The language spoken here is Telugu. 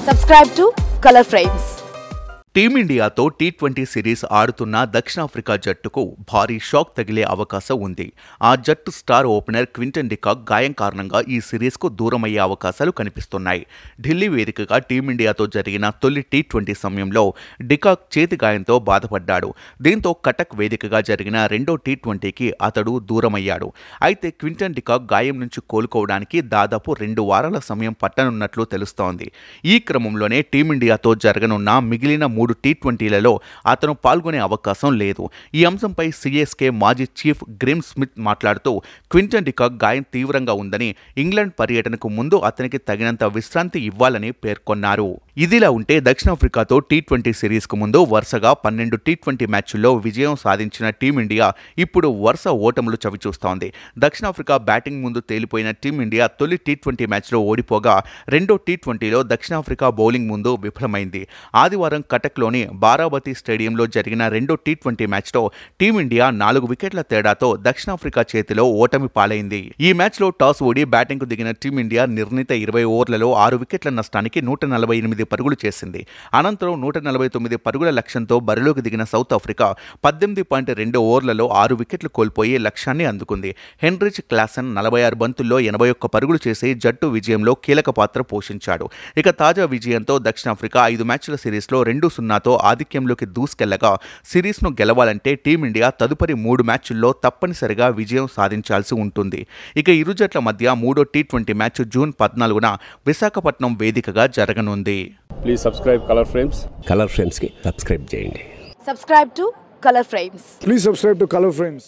Subscribe to Color Frames. టీమిండియాతో టీ ట్వంటీ సిరీస్ ఆడుతున్న దక్షిణాఫ్రికా జట్టుకు భారీ షాక్ తగిలే అవకాశం ఉంది ఆ జట్టు స్టార్ ఓపెనర్ క్వింటన్ డికాక్ గాయం కారణంగా ఈ సిరీస్కు దూరమయ్యే అవకాశాలు కనిపిస్తున్నాయి ఢిల్లీ వేదికగా టీమిండియాతో జరిగిన తొలి టీ ట్వంటీ సమయంలో డికాక్ చేతి గాయంతో బాధపడ్డాడు దీంతో కటక్ వేదికగా జరిగిన రెండో టీ ట్వంటీకి అతడు దూరమయ్యాడు అయితే క్వింటన్ డికాక్ గాయం నుంచి కోలుకోవడానికి దాదాపు రెండు వారాల సమయం పట్టనున్నట్లు తెలుస్తోంది ఈ క్రమంలోనే టీమిండియాతో జరగనున్న మిగిలిన మూడు టీ ట్వంటీలలో అతను పాల్గొనే అవకాశం లేదు ఈ అంశంపై సిఎస్కే మాజీ చీఫ్ గ్రిమ్ స్మిత్ మాట్లాడుతూ క్వింటన్ డికాక్ గాయం తీవ్రంగా ఉందని ఇంగ్లాండ్ పర్యటనకు ముందు అతనికి తగినంత విశ్రాంతి ఇవ్వాలని పేర్కొన్నారు ఇదిలా ఉంటే దక్షిణాఫ్రికాతో టీ ట్వంటీ సిరీస్కు ముందు వరుసగా పన్నెండు టీ ట్వంటీ మ్యాచ్ల్లో విజయం సాధించిన టీమిండియా ఇప్పుడు వరుస ఓటములు చవిచూస్తోంది దక్షిణాఫ్రికా బ్యాటింగ్ ముందు తేలిపోయిన టీమిండియా తొలి టీ ట్వంటీ మ్యాచ్లో ఓడిపోగా రెండో టీ ట్వంటీలో దక్షిణాఫ్రికా బౌలింగ్ ముందు విఫలమైంది ఆదివారం కటక్లోని బారాబతి స్టేడియంలో జరిగిన రెండో టీ ట్వంటీ మ్యాచ్లో టీమిండియా నాలుగు వికెట్ల తేడాతో దక్షిణాఫ్రికా చేతిలో ఓటమి పాలైంది ఈ మ్యాచ్లో టాస్ ఓడి బ్యాటింగ్కు దిగిన టీమిండియా నిర్ణీత ఇరవై ఓవర్లలో ఆరు వికెట్ల నష్టానికి నూట నలభై ఎనిమిది పరుగులు చేసింది అనంతరం నూట నలభై తొమ్మిది పరుగుల లక్ష్యంతో బరిలోకి దిగిన సౌత్ ఆఫ్రికా పద్దెనిమిది పాయింట్ రెండు ఓవర్లలో ఆరు వికెట్లు కోల్పోయి లక్ష్యాన్ని అందుకుంది హెన్రిచ్ క్లాసన్ నలభై ఆరు బంతుల్లో ఎనభై ఒక్క పరుగులు చేసి జట్టు విజయంలో కీలక పాత్ర పోషించాడు ఇక తాజా విజయంతో దక్షిణాఫ్రికా ఐదు మ్యాచ్ల సిరీస్లో రెండు సున్నాతో ఆధిక్యంలోకి దూసుకెళ్లగా సిరీస్ను గెలవాలంటే టీమిండియా తదుపరి మూడు మ్యాచ్ల్లో తప్పనిసరిగా విజయం సాధించాల్సి ఉంటుంది ఇక ఇరు జట్ల మధ్య మూడో టీ ట్వంటీ మ్యాచ్ జూన్ పద్నాలుగున విశాఖపట్నం వేదికగా జరగనుంది please subscribe Color Frames Color ఫ్రేమ్స్కి సబ్స్క్రైబ్ చేయండి Subscribe to Color Frames. Please subscribe to Color Frames.